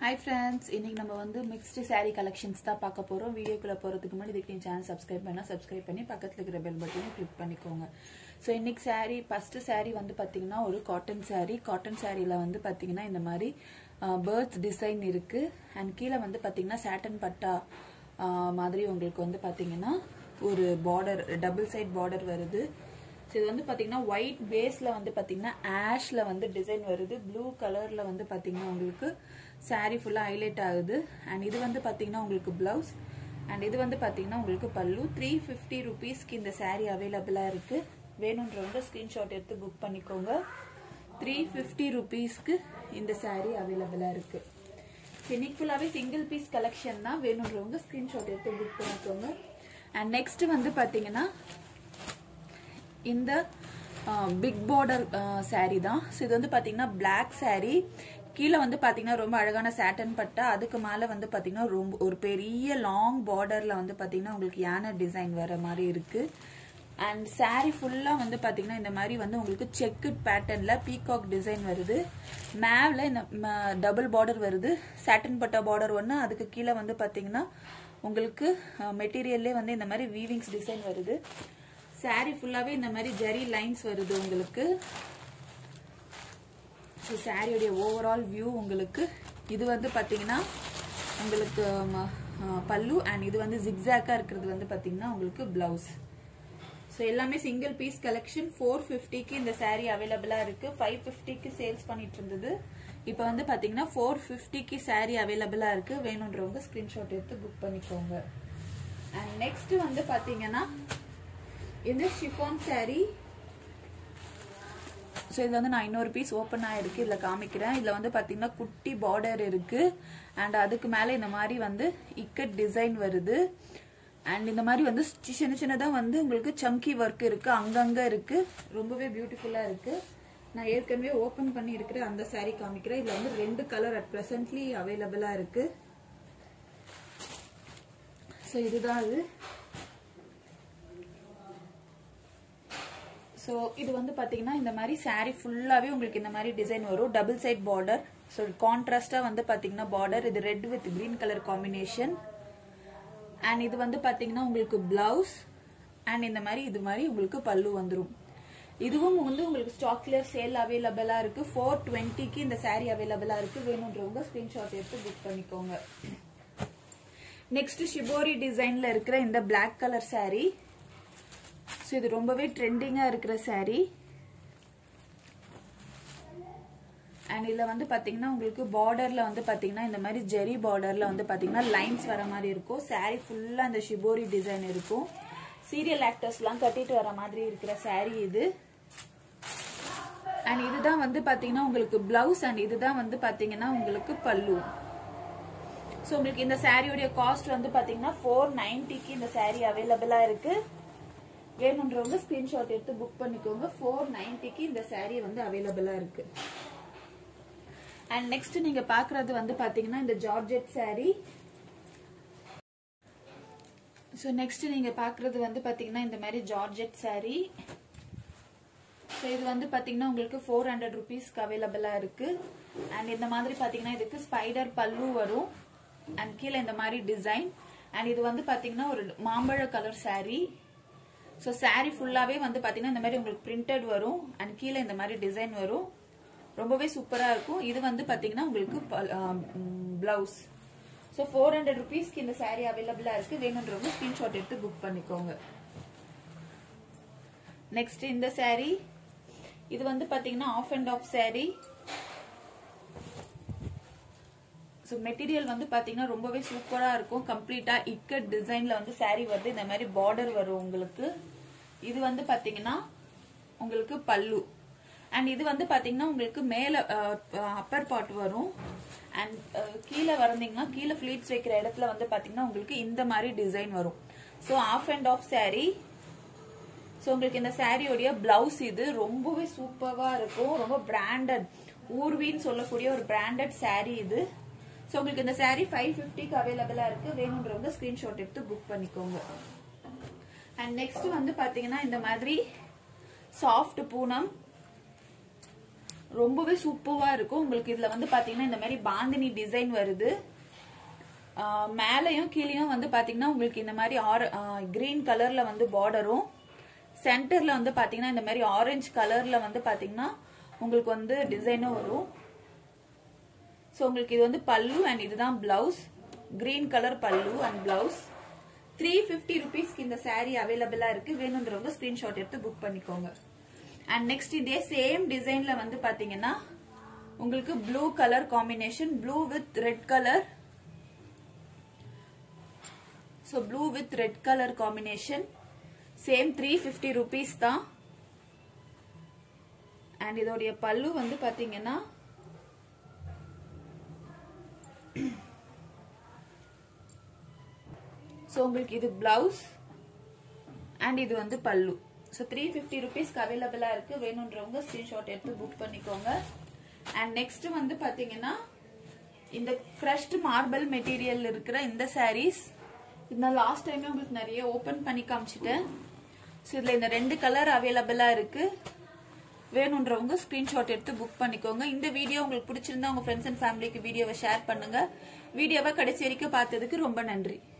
hi friends இன்னைக்கு நம்ம வந்து மிக்ஸ்டு saree கலெக்ஷன்ஸ் தான் பார்க்க போகிறோம் வீடியோக்குள்ளே போகிறதுக்கு முன்னாடி இதுக்கு நீங்கள் சேனல் சப்ஸ்கிரைப் பண்ணால் சப்ஸ்கிரைப் பண்ணி பக்கத்தில் இருக்கிற பெல் பட்டனையும் கிளிக் பண்ணிக்கோங்க ஸோ இன்னைக்கு saree ஃபஸ்ட்டு saree வந்து பார்த்தீங்கன்னா ஒரு காட்டன் saree காட்டன் சாரியில் வந்து பார்த்தீங்கன்னா இந்த மாதிரி பேர்ட்ஸ் டிசைன் இருக்குது அண்ட் கீழே வந்து பார்த்தீங்கன்னா சாட்டன் பட்டா ஆஹ், மாதிரி உங்களுக்கு வந்து பார்த்தீங்கன்னா ஒரு பார்டர் டபுள் சைட் பார்டர் வருது ஸோ இது வந்து பார்த்தீங்கன்னா ஒயிட் பேஸில் வந்து பார்த்தீங்கன்னா ஆஷில் வந்து டிசைன் வருது ப்ளூ கலரில் வந்து பார்த்தீங்கன்னா உங்களுக்கு saree ஃபுல்லாக ஹைலைட் ஆகுது அண்ட் இது வந்து பார்த்தீங்கன்னா உங்களுக்கு ப்ளவுஸ் அண்ட் இது வந்து பார்த்தீங்கன்னா உங்களுக்கு பல்லு த்ரீ ஃபிஃப்டி ருபீஸ்க்கு இந்த saree அவைலபிளாக இருக்குது வேணுன்றவங்க ஸ்க்ரீன்ஷாட் எடுத்து புக் பண்ணிக்கோங்க த்ரீ ஃபிஃப்டி ருபீஸ்க்கு இந்த saree அவைலபிளாக இருக்குது இன்னைக்கு ஃபுல்லாகவே சிங்கிள் பீஸ் கலெக்ஷன் தான் வேணுன்றவங்க ஸ்க்ரீன்ஷாட் எடுத்து புக் பண்ணிக்கோங்க அண்ட் நெக்ஸ்ட் வந்து பார்த்தீங்கன்னா இந்த பிக் பார்டர் saree தான் ஸோ இது வந்து பார்த்தீங்கன்னா Black saree கீழே வந்து பார்த்தீங்கன்னா ரொம்ப அழகான சாட்டன் பட்டா அதுக்கு மேலே வந்து பார்த்தீங்கன்னா ரொம்ப ஒரு பெரிய லாங் பார்டரில் வந்து பார்த்தீங்கன்னா உங்களுக்கு யானை டிசைன் வர மாதிரி இருக்குது அண்ட் saree ஃபுல்லாக வந்து பார்த்தீங்கன்னா இந்த மாதிரி வந்து உங்களுக்கு செக்குட் பேட்டர்னில் பீகாக் டிசைன் வருது மேவில் இந்த டபுள் பார்டர் வருது சாட்டன் பட்டா பார்டர் ஒன்று அதுக்கு கீழே வந்து பார்த்தீங்கன்னா உங்களுக்கு மெட்டீரியல்லே வந்து இந்த மாதிரி வீவிங்ஸ் டிசைன் வருது saree ஃபுல்லாகவே இந்த மாதிரி ஜரி லைன்ஸ் வருது உங்களுக்கு ஸோ சாரியுடைய ஓவரால் வியூ உங்களுக்கு இது வந்து பார்த்தீங்கன்னா உங்களுக்கு ம, ஆ, பல்லு அண்ட் இது வந்து ஜிக்ஸாக்காக இருக்கிறது வந்து பார்த்தீங்கன்னா உங்களுக்கு ப்ளவுஸ் ஸோ எல்லாமே சிங்கிள் பீஸ் கலெக்ஷன் ஃபோர் ஃபிஃப்டிக்கு இந்த saree அவைலபிளாக இருக்குது ஃபைவ் ஃபிஃப்டிக்கு சேல்ஸ் பண்ணிட்டு இருந்தது இப்போ வந்து பார்த்தீங்கன்னா ஃபோர் ஃபிஃப்டிக்கு saree அவைலபிளாக இருக்குது வேணுன்றவங்க ஸ்க்ரீன்ஷாட் எடுத்து புக் பண்ணிக்கோங்க அண்ட் நெக்ஸ்ட் வந்து பார்த்தீங்கன்னா இந்த ஷிஃபான் saree ஸோ இது வந்து நான் இன்னொரு பீஸ் ஓப்பன் ஆகிருக்கு இதில் காமிக்கிறேன் இதில் வந்து பார்த்தீங்கன்னா குட்டி பார்டர் இருக்குது அண்ட் அதுக்கு மேலே இந்த மாதிரி வந்து இக்கட் டிசைன் வருது அண்ட் இந்த மாதிரி வந்து சி- சின்ன சின்னதாக வந்து உங்களுக்கு சம்கி ஒர்க் இருக்குது அங்கங்கே இருக்குது ரொம்பவே பியூட்டிஃபுல்லாக இருக்குது நான் ஏற்கனவே ஓப்பன் பண்ணி இருக்கிற அந்த saree காமிக்கிறேன் இதில் வந்து ரெண்டு கலர் அட் ப்ரெசன்ட்லி அவைலபிளாக இருக்குது ஸோ இதுதான் அது ஸோ இது வந்து பார்த்தீங்கன்னா இந்த மாதிரி saree ஃபுல்லாகவே உங்களுக்கு இந்த மாதிரி டிசைன் வரும் டபுள் சைட் பார்டர் ஸோ கான்ட்ராஸ்டாக வந்து பார்த்தீங்கன்னா பார்டர் இது red with green colour combination and இது வந்து பார்த்தீங்கன்னா உங்களுக்கு பிளவுஸ் அண்ட் இந்த மாதிரி இது மாதிரி உங்களுக்கு பல்லு வந்துடும் இதுவும் வந்து உங்களுக்கு ஸ்டாக் கிளியர் சேல் அவைலபிளாக இருக்குது ஃபோர் டுவெண்ட்டிக்கு இந்த saree அவைலபிளாக இருக்குது வேணுன்றவங்க ஸ்க்ரீன்ஷாட் எடுத்து புக் பண்ணிக்கோங்க நெக்ஸ்ட் ஷிபோரி டிசைனில் இருக்கிற இந்த Black கலர் saree ஸோ இது ரொம்பவே ட்ரெண்டிங்காக இருக்கிற saree அண்ட் இதில் வந்து பார்த்தீங்கன்னா உங்களுக்கு பார்டரில் வந்து பார்த்தீங்கன்னா இந்த மாதிரி ஜெரி பார்டரில் வந்து பார்த்தீங்கன்னா லைன்ஸ் வர மாதிரி இருக்கும் saree ஃபுல்லாக அந்த ஷிபோரி டிசைன் இருக்கும் சீரியல் ஆக்டர்ஸ்லாம் கட்டிட்டு வர மாதிரி இருக்கிற saree இது அண்ட் இதுதான் வந்து பார்த்தீங்கன்னா உங்களுக்கு பிளவுஸ் அண்ட் இதுதான் வந்து பார்த்தீங்கன்னா உங்களுக்கு பல்லு ஸோ உங்களுக்கு இந்த சாரியோடைய காஸ்ட் வந்து பார்த்தீங்கன்னா ஃபோர் நைன்ட்டிக்கு இந்த saree அவைலபிளாக இருக்கு வேணுன்றவங்க ஸ்கிரீன்ஷாட் எடுத்து புக் பண்ணிக்கோங்க ஃபோர் நைன்ட்டிக்கு இந்த saree வந்து அவைலபிளாக இருக்கு அண்ட் நெக்ஸ்ட் நீங்க பார்க்குறது வந்து பார்த்தீங்கன்னா இந்த ஜார்ஜெட் saree ஸோ நெக்ஸ்ட் நீங்க பார்க்குறது வந்து பார்த்தீங்கன்னா இந்த மாதிரி ஜார்ஜெட் saree ஸோ இது வந்து பார்த்தீங்கன்னா உங்களுக்கு ஃபோர் ஹண்ட்ரட் ருபீஸ்க்கு அவைலபிளாக இருக்கு அண்ட் இந்த மாதிரி பார்த்தீங்கன்னா இதுக்கு ஸ்பைடர் பல்லு வரும் அண்ட் கீழே இந்த மாதிரி டிசைன் அண்ட் இது வந்து பார்த்தீங்கன்னா ஒரு மாம்பழ கலர் saree ஸோ saree ஃபுல்லாகவே வந்து பார்த்தீங்கன்னா இந்த மாதிரி உங்களுக்கு பிரிண்டட் வரும் அண்ட் கீழே இந்த மாதிரி டிசைன் வரும் ரொம்பவே சூப்பராக இருக்கும் இது வந்து பார்த்தீங்கன்னா உங்களுக்கு பிளவுஸ் ஸோ ஃபோர் ஹண்ட்ரட் ருபீஸ்க்கு இந்த saree அவைலபிளாக இருக்கு வேணுன்றவங்க ஸ்க்ரீன்ஷாட் எடுத்து புக் பண்ணிக்கோங்க நெக்ஸ்ட் இந்த saree இது வந்து பாத்தீங்கன்னா off and off saree so material வந்து பாத்தீங்கன்னா ரொம்பவே சூப்பரா இருக்கும் கம்ப்ளீட்டா இக்கட் டிசைன்ல வந்து saree வருது இந்த மாதிரி பார்டர் வரும் உங்களுக்கு இது வந்து பாத்தீங்கன்னா உங்களுக்கு பல்லு அண்ட் இது வந்து பாத்தீங்கன்னா உங்களுக்கு மேல அப்பர் பார்ட் வரும் அண்ட் கீழே வந்தீங்கன்னா கீழே ஃபிளீட்ஸ் வைக்கிற இடத்துல வந்து பாத்தீங்கன்னா உங்களுக்கு இந்த மாதிரி டிசைன் வரும் so off and off saree so உங்களுக்கு இந்த சாரியோடைய பிளவுஸ் இது ரொம்பவே சூப்பராக இருக்கும் ரொம்ப பிராண்டட் ஊர்வின்னு சொல்லக்கூடிய ஒரு பிராண்டட் saree இது ஸோ உங்களுக்கு இந்த saree ஃபைவ் ஃபிஃப்டிக்கு அவைலபிளாக இருக்கு வேணுன்றவங்க ஸ்க்ரீன்ஷாட் எடுத்து புக் பண்ணிக்கோங்க அண்ட் நெக்ஸ்ட் வந்து பார்த்தீங்கன்னா இந்த மாதிரி சாஃப்ட் பூனம் ரொம்பவே சூப்பரா இருக்கும் உங்களுக்கு இதுல வந்து பாத்தீங்கன்னா இந்த மாதிரி பாந்தினி டிசைன் வருது ஆஹ் மேலையும் கீழேயும் வந்து பாத்தீங்கன்னா உங்களுக்கு இந்த மாதிரி ஆர கிரீன் கலர்ல வந்து பார்டரும் சென்டர்ல வந்து பாத்தீங்கன்னா இந்த மாதிரி ஆரஞ்சு கலர்ல வந்து பாத்தீங்கன்னா உங்களுக்கு வந்து டிசைனும் வரும் ஸோ உங்களுக்கு இது வந்து பல்லு அண்ட் இதுதான் blouse green colour pallu and blouse three fifty ருபீஸ்க்கு இந்த saree அவைலபிளா இருக்கு வேணுன்றவங்க ஸ்கிரீன்ஷாட் எடுத்து புக் பண்ணிக்கோங்க அண்ட் நெக்ஸ்ட் இதே சேம் டிசைன்ல வந்து பாத்தீங்கன்னா உங்களுக்கு blue colour combination blue with red colour so blue with red colour combination same three fifty rupees தான் அண்ட் இதோடைய பல்லு வந்து பாத்தீங்கன்னா ஸோ உங்களுக்கு இது பிளவுஸ் அண்ட் இது வந்து பல்லு ஸோ த்ரீ ஃபிஃப்டி ருபீஸ்க்கு அவைலபிளாக இருக்கு வேணுன்றவங்க ஸ்க்ரீன்ஷாட் எடுத்து புக் பண்ணிக்கோங்க அண்ட் நெக்ஸ்ட் வந்து பார்த்தீங்கன்னா இந்த க்ரஷ்டு மார்பிள் மெட்டீரியல் இருக்கிற இந்த சாரீஸ் இது நான் லாஸ்ட் டைமே உங்களுக்கு நிறைய ஓப்பன் பண்ணி காமிச்சிட்டேன் ஸோ இதில் இந்த ரெண்டு கலர் அவைலபிளாக இருக்கு வேணுன்றவங்க ஸ்கிரீன்ஷாட் எடுத்து புக் பண்ணிக்கோங்க இந்த வீடியோ உங்களுக்கு பிடிச்சிருந்தா உங்க ஃப்ரெண்ட்ஸ் அண்ட் ஃபேமிலிக்கு வீடியோவை ஷேர் பண்ணுங்க வீடியோவை கடைசி வரைக்கும் பார்த்ததுக்கு ரொம்ப நன்றி